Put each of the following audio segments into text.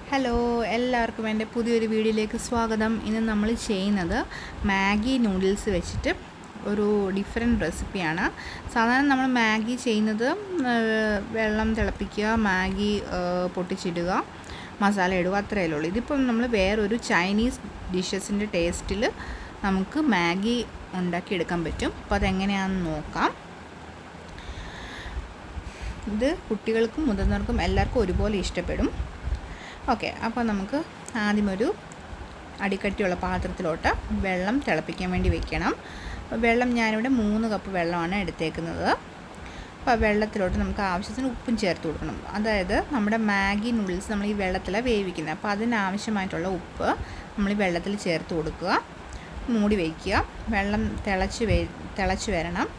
hello എല്ലാവർക്കും എൻ്റെ പുതിയൊരു വീഡിയോയിലേക്ക് സ്വാഗതം ഇന്ന് നമ്മൾ ചെയ്യുന്നത് മാഗി നൂഡിൽസ് വെച്ചിട്ട് ഒരു ഡിഫറെൻറ്റ് റെസിപ്പിയാണ് സാധാരണ നമ്മൾ മാഗി ചെയ്യുന്നത് ആ, വെള്ളം തിളപ്പിക്കുക മാഗി ആ, പൊട്ടിച്ചിടുക മസാല ഇടുക അത്രയേ ഉള്ളൂ ഇതിപ്പം നമ്മൾ വേറൊരു ചൈനീസ് ഡിഷസിൻ്റെ ടേസ്റ്റിൽ നമുക്ക് മാഗി ഉണ്ടാക്കിയെടുക്കാൻ പറ്റും അപ്പോൾ അതെങ്ങനെയാണെന്ന് നോക്കാം ഇത് കുട്ടികൾക്കും മുതിർന്നവർക്കും എല്ലാവർക്കും ഒരുപോലെ ഇഷ്ടപ്പെടും ഓക്കെ അപ്പോൾ നമുക്ക് ആദ്യം ഒരു അടിക്കട്ടിയുള്ള പാത്രത്തിലോട്ട് വെള്ളം തിളപ്പിക്കാൻ വേണ്ടി വെക്കണം അപ്പോൾ വെള്ളം ഞാനിവിടെ മൂന്ന് കപ്പ് വെള്ളമാണ് എടുത്തേക്കുന്നത് അപ്പോൾ ആ വെള്ളത്തിലോട്ട് നമുക്ക് ആവശ്യത്തിന് ഉപ്പും ചേർത്ത് കൊടുക്കണം അതായത് നമ്മുടെ മാഗി നൂഡിൽസ് നമ്മൾ ഈ വെള്ളത്തിലാണ് വേവിക്കുന്നത് അപ്പോൾ അതിനാവശ്യമായിട്ടുള്ള ഉപ്പ് നമ്മൾ ഈ വെള്ളത്തിൽ ചേർത്ത് കൊടുക്കുക മൂടി വയ്ക്കുക വെള്ളം തിളച്ച് വേ തിളച്ച് വരണം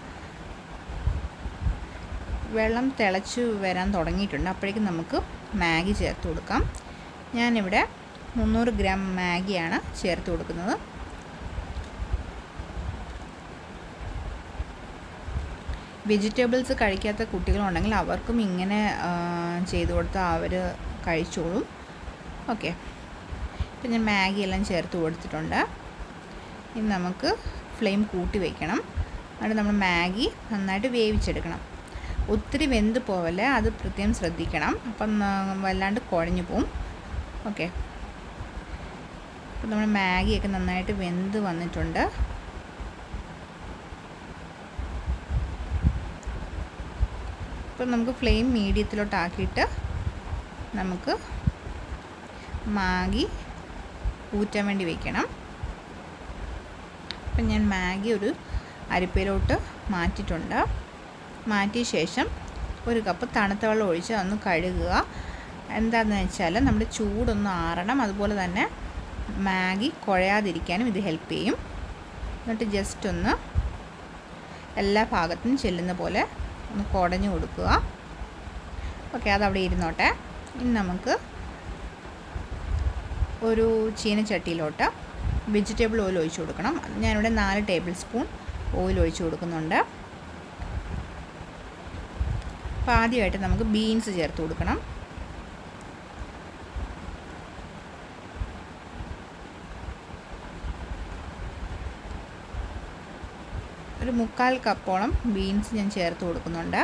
വെള്ളം തിളച്ച് വരാൻ തുടങ്ങിയിട്ടുണ്ട് അപ്പോഴേക്കും നമുക്ക് മാഗി ചേർത്ത് കൊടുക്കാം ഞാനിവിടെ മുന്നൂറ് ഗ്രാം മാഗിയാണ് ചേർത്ത് കൊടുക്കുന്നത് വെജിറ്റബിൾസ് കഴിക്കാത്ത കുട്ടികളുണ്ടെങ്കിൽ അവർക്കും ഇങ്ങനെ ആ, ചെയ്ത് കൊടുത്താൽ അവർ കഴിച്ചോളും ഓക്കെ ഇപ്പം ഞാൻ മാഗി എല്ലാം ചേർത്ത് കൊടുത്തിട്ടുണ്ട് ഇനി നമുക്ക് ഫ്ലെയിം കൂട്ടി വയ്ക്കണം എന്നിട്ട് നമ്മൾ മാഗി നന്നായിട്ട് വേവിച്ചെടുക്കണം ഒത്തിരി വെന്ത് പോവല്ലേ അത് പ്രത്യേകം ശ്രദ്ധിക്കണം അപ്പം ന- വല്ലാണ്ട് കുഴഞ്ഞു പോവും ഓക്കെ അപ്പം നമ്മൾ മാഗിയൊക്കെ നന്നായിട്ട് വെന്ത് വന്നിട്ടുണ്ട് ഇപ്പം നമുക്ക് ഫ്ലെയിം മീഡിയത്തിലോട്ടാക്കിയിട്ട് നമുക്ക് മാഗി ഊറ്റാൻ വേണ്ടി വെക്കണം അപ്പം ഞാൻ മാഗി ഒരു അരിപ്പയിലോട്ട് മാറ്റിയിട്ടുണ്ട് മാറ്റിയ ശേഷം ഒരു കപ്പ് തണുത്ത വെള്ളം ഒഴിച്ച് ഒന്ന് കഴുകുക എന്താണെന്ന് വെച്ചാൽ നമ്മുടെ ചൂടൊന്ന് ആറണം അതുപോലെ തന്നെ മാഗി കുഴയാതിരിക്കാനും ഇത് ഹെൽപ്പ് ചെയ്യും എന്നിട്ട് ജസ്റ്റ് ഒന്ന് എല്ലാ ഭാഗത്തും ചെല്ലുന്ന പോലെ ഒന്ന് കുടഞ്ഞു കൊടുക്കുക ഓക്കെ അതവിടെ ഇരുന്നോട്ടെ ഇനി നമുക്ക് ഒരു ചീനച്ചട്ടിയിലോട്ട് വെജിറ്റബിൾ ഓയിൽ ഒഴിച്ച് കൊടുക്കണം ഞാനിവിടെ നാല് ടേബിൾ സ്പൂൺ ഓയിൽ ഒഴിച്ച് കൊടുക്കുന്നുണ്ട് അപ്പോൾ ആദ്യമായിട്ട് നമുക്ക് ബീൻസ് ചേർത്ത് കൊടുക്കണം ഒരു മുക്കാൽ കപ്പോളം ബീൻസ് ഞാൻ ചേർത്ത് കൊടുക്കുന്നുണ്ട്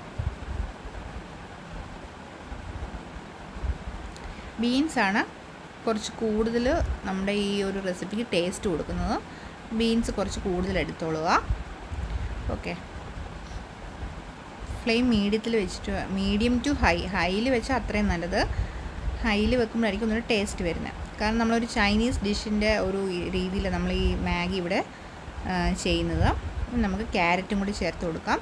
ബീൻസാണ് കുറച്ച് കൂടുതൽ നമ്മുടെ ഈ ഒരു റെസിപ്പിക്ക് ടേസ്റ്റ് കൊടുക്കുന്നത് ബീൻസ് കുറച്ച് കൂടുതൽ എടുത്തോളുക ഓക്കെ ഫ്ലെയിം മീഡിയത്തിൽ വെച്ചിട്ട് മീഡിയം ടു ഹൈ ഹൈയിൽ വെച്ചാൽ അത്രയും നല്ലത് ഹൈയിൽ വെക്കുമ്പോഴായിരിക്കും ഒന്നൊരു ടേസ്റ്റ് വരുന്നത് കാരണം നമ്മളൊരു ചൈനീസ് ഡിഷിൻ്റെ ഒരു രീതിയിൽ നമ്മൾ ഈ മാഗി ഇവിടെ ആ, ചെയ്യുന്നത് ഇനി നമുക്ക് ക്യാരറ്റും കൂടി ചേർത്ത് കൊടുക്കാം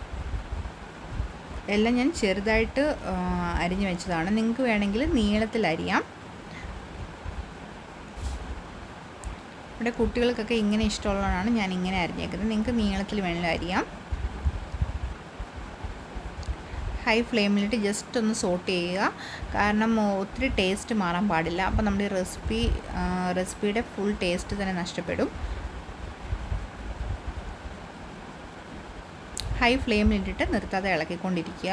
എല്ലാം ഞാൻ ചെറുതായിട്ട് ആ, അരിഞ്ഞു വെച്ചതാണ് നിങ്ങൾക്ക് വേണമെങ്കിൽ നീളത്തിൽ അരിയാം ഇവിടെ കുട്ടികൾക്കൊക്കെ ഇങ്ങനെ ഇഷ്ടമുള്ളതാണ് ഞാൻ ഇങ്ങനെ അരിഞ്ഞേക്കുന്നത് നിങ്ങൾക്ക് നീളത്തിൽ വേണമെങ്കിൽ അരിയാം ഹൈ ഫ്ലെയിമിലിട്ട് ജസ്റ്റ് ഒന്ന് സോട്ട് ചെയ്യുക കാരണം ഒത്തിരി ടേസ്റ്റ് മാറാൻ പാടില്ല അപ്പോൾ നമ്മുടെ റെസിപ്പി റെസിപ്പിയുടെ ഫുൾ ടേസ്റ്റ് തന്നെ നഷ്ടപ്പെടും ഹൈ ഫ്ലെയിമിലിട്ടിട്ട് നിർത്താതെ ഇളക്കിക്കൊണ്ടിരിക്കുക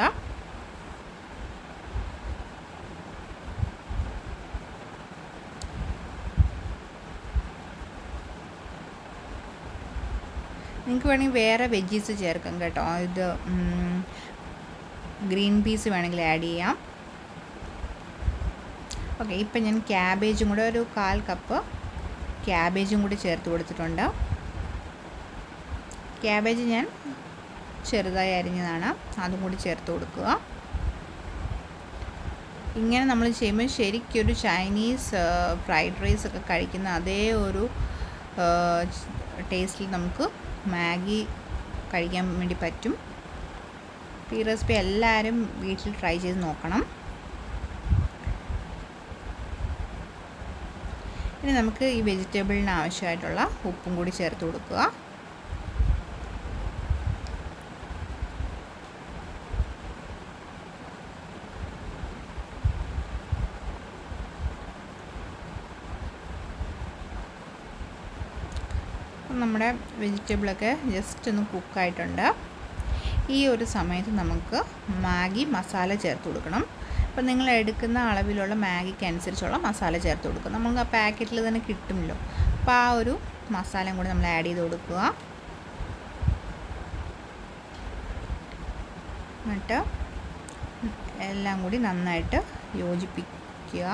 നിങ്ങൾക്ക് വേണമെങ്കിൽ വേറെ വെജീസ് ചേർക്കാം കേട്ടോ ഇത് ഉം, ഗ്രീൻ പീസ് വേണമെങ്കിൽ ആഡ് ചെയ്യാം ഓക്കെ ഇപ്പം ഞാൻ ക്യാബേജും കൂടെ ഒരു കാൽ കപ്പ് ക്യാബേജും കൂടി ചേർത്ത് കൊടുത്തിട്ടുണ്ട് ക്യാബേജ് ഞാൻ ചെറുതായി അരിഞ്ഞതാണ് അതും കൂടി ചേർത്ത് കൊടുക്കുക ഇങ്ങനെ നമ്മൾ ചെയ്യുമ്പോൾ ശരിക്കൊരു ചൈനീസ് ഫ്രൈഡ് റൈസ് ഒക്കെ കഴിക്കുന്ന അതേ ഒരു ടേസ്റ്റിൽ നമുക്ക് മാഗി കഴിക്കാൻ വേണ്ടി പറ്റും ഈ റെസിപ്പി എല്ലാവരും വീട്ടിൽ ട്രൈ ചെയ്ത് നോക്കണം ഇനി നമുക്ക് ഈ വെജിറ്റബിളിന് ആവശ്യമായിട്ടുള്ള ഉപ്പും കൂടി ചേർത്ത് കൊടുക്കുക അപ്പം നമ്മുടെ വെജിറ്റബിളൊക്കെ ജസ്റ്റ് ഒന്ന് കുക്കായിട്ടുണ്ട് ഈ ഒരു സമയത്ത് നമുക്ക് മാഗി മസാല ചേർത്ത് കൊടുക്കണം അപ്പോൾ നിങ്ങൾ എടുക്കുന്ന അളവിലുള്ള മാഗിക്ക് അനുസരിച്ചുള്ള മസാല ചേർത്ത് കൊടുക്കുക നമുക്ക് ആ പാക്കറ്റിൽ തന്നെ കിട്ടുമല്ലോ അപ്പോൾ ആ ഒരു മസാലയും കൂടി നമ്മൾ ആഡ് ചെയ്ത് കൊടുക്കുക എന്നിട്ട് എല്ലാം കൂടി നന്നായിട്ട് യോജിപ്പിക്കുക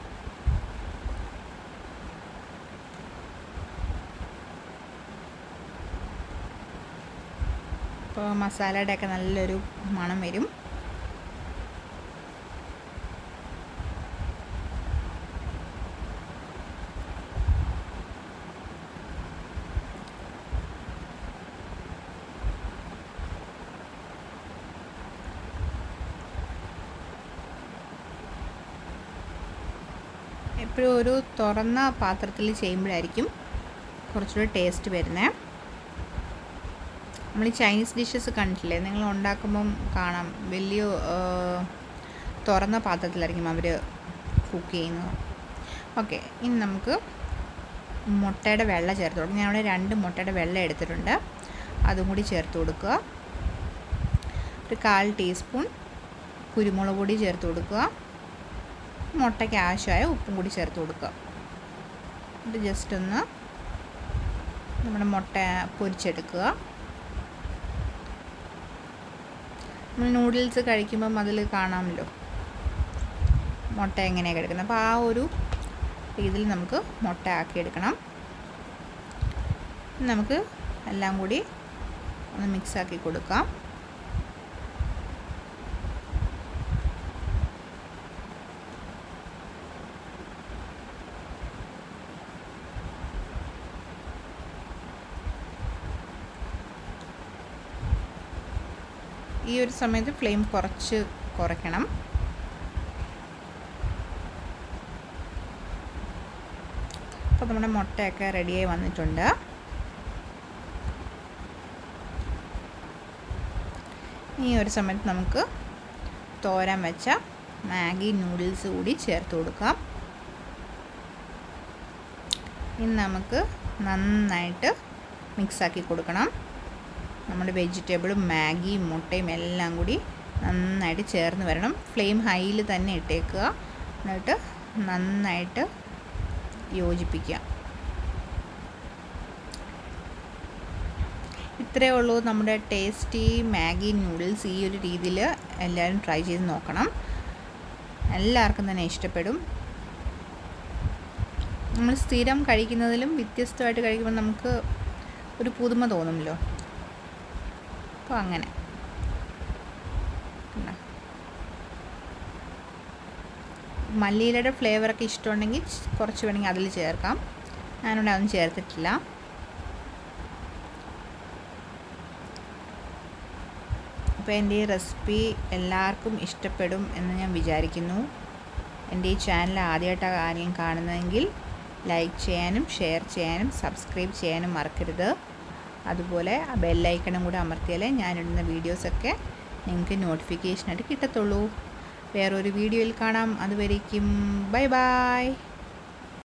ഇപ്പോൾ മസാലയുടെയൊക്കെ നല്ലൊരു മണം വരും എപ്പോഴും ഒരു തുറന്ന പാത്രത്തിൽ ചെയ്യുമ്പോഴായിരിക്കും കുറച്ചുകൂടി ടേസ്റ്റ് വരുന്നത് നമ്മൾ ഈ ചൈനീസ് ഡിഷസ് കണ്ടിട്ടില്ലേ നിങ്ങൾ ഉണ്ടാക്കുമ്പം കാണാം വലിയ തുറന്ന പാത്രത്തിലായിരിക്കും അവർ കുക്ക് ചെയ്യുന്നത് ഓക്കെ ഇനി നമുക്ക് മുട്ടയുടെ വെള്ള ചേർത്ത് കൊടുക്കും ഞാൻ ഇവിടെ രണ്ട് മുട്ടയുടെ വെള്ള എടുത്തിട്ടുണ്ട് അതും കൂടി ചേർത്ത് കൊടുക്കുക ഒരു കാൽ ടീസ്പൂൺ കുരുമുളക് പൊടി ചേർത്ത് കൊടുക്കുക മുട്ടയ്ക്ക് ആവശ്യമായ ഉപ്പും കൂടി ചേർത്ത് കൊടുക്കുക ഇത് ജസ്റ്റ് ഒന്ന് നമ്മുടെ മുട്ട പൊരിച്ചെടുക്കുക നമ്മൾ നൂഡിൽസ് കഴിക്കുമ്പം അതിൽ കാണാമല്ലോ മുട്ട എങ്ങനെയാണ് കിടക്കുന്നത് അപ്പോൾ ആ ഒരു രീതിയിൽ നമുക്ക് മുട്ട ആക്കിയെടുക്കണം നമുക്ക് എല്ലാം കൂടി ഒന്ന് മിക്സാക്കി കൊടുക്കാം ഈ ഒരു സമയത്ത് ഫ്ലെയിം കുറച്ച് കുറയ്ക്കണം അപ്പോൾ നമ്മുടെ മുട്ടയൊക്കെ റെഡിയായി വന്നിട്ടുണ്ട് ഈ ഒരു സമയത്ത് നമുക്ക് തോരാൻ വെച്ച മാഗി നൂഡിൽസ് കൂടി ചേർത്ത് കൊടുക്കാം ഇനി നമുക്ക് നന്നായിട്ട് മിക്സാക്കി കൊടുക്കണം നമ്മുടെ വെജിറ്റബിളും മാഗിയും മുട്ടയും എല്ലാം കൂടി നന്നായിട്ട് ചേർന്ന് വരണം ഫ്ലെയിം ഹൈയിൽ തന്നെ ഇട്ടേക്കുക എന്നിട്ട് നന്നായിട്ട് യോജിപ്പിക്കുക ഇത്രയേ ഉള്ളൂ നമ്മുടെ ടേസ്റ്റി മാഗി നൂഡിൽസ് ഈ ഒരു രീതിയിൽ എല്ലാവരും ട്രൈ ചെയ്ത് നോക്കണം എല്ലാവർക്കും തന്നെ ഇഷ്ടപ്പെടും നമ്മൾ സ്ഥിരം കഴിക്കുന്നതിലും വ്യത്യസ്തമായിട്ട് കഴിക്കുമ്പോൾ നമുക്ക് ഒരു പുതുമ തോന്നുമല്ലോ അപ്പോൾ അങ്ങനെ മല്ലിയിലയുടെ ഫ്ലേവറൊക്കെ ഇഷ്ടമുണ്ടെങ്കിൽ കുറച്ച് വേണമെങ്കിൽ അതിൽ ചേർക്കാം ഞാനിവിടെ അതൊന്നും ചേർത്തിട്ടില്ല അപ്പോൾ എൻ്റെ ഈ റെസിപ്പി എല്ലാവർക്കും ഇഷ്ടപ്പെടും എന്ന് ഞാൻ വിചാരിക്കുന്നു എൻ്റെ ഈ ചാനൽ ആദ്യമായിട്ടാണ് ആരെയും കാണുന്നതെങ്കിൽ ലൈക്ക് ചെയ്യാനും ഷെയർ ചെയ്യാനും സബ്സ്ക്രൈബ് ചെയ്യാനും മറക്കരുത് അതുപോലെ ആ ബെല്ലൈക്കണും കൂടെ അമർത്തിയാലേ ഞാനിടുന്ന വീഡിയോസൊക്കെ നിങ്ങൾക്ക് നോട്ടിഫിക്കേഷനായിട്ട് കിട്ടത്തുള്ളൂ വേറൊരു വീഡിയോയിൽ കാണാം അതുവരേക്കും ബൈ ബൈ